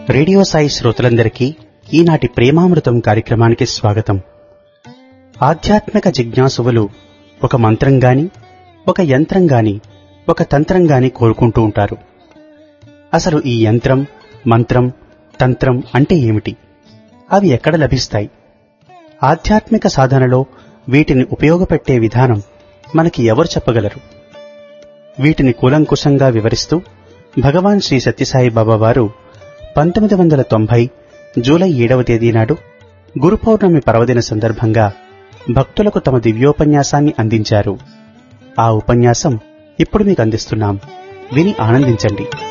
radio Sai శ్రోతలందరికీ ఈనాటి ప్రేమామృతం కార్యక్రమానికి స్వాగతం ఆధ్యాత్మిక జిజ్ఞాసువులు ఒక మంత్రం గాని ఒక యంత్రం గాని ఒక తంత్రం గాని కోరుకుంటూ ఉంటారు అసలు ఈ యంత్రం మంత్రం తంత్రం అంటే ఏమిటి అవి ఎక్కడ లభిస్తాయి ఆధ్యాత్మిక సాధనలో వీటిని ఉపయోగపెట్టే విధానం మనకి ఎవరు చెప్పగలరు వీటిని కూలంకుషంగా వివరిస్తూ భగవాన్ శ్రీ సత్యసాయి బాబా వారు పంతొమ్మిది వందల తొంభై జూలై ఏడవ తేదీ నాడు గురు పౌర్ణమి పర్వదిన సందర్భంగా భక్తులకు తమ దివ్యోపన్యాసాన్ని అందించారు ఆ ఉపన్యాసం ఇప్పుడు మీకు అందిస్తున్నాం విని ఆనందించండి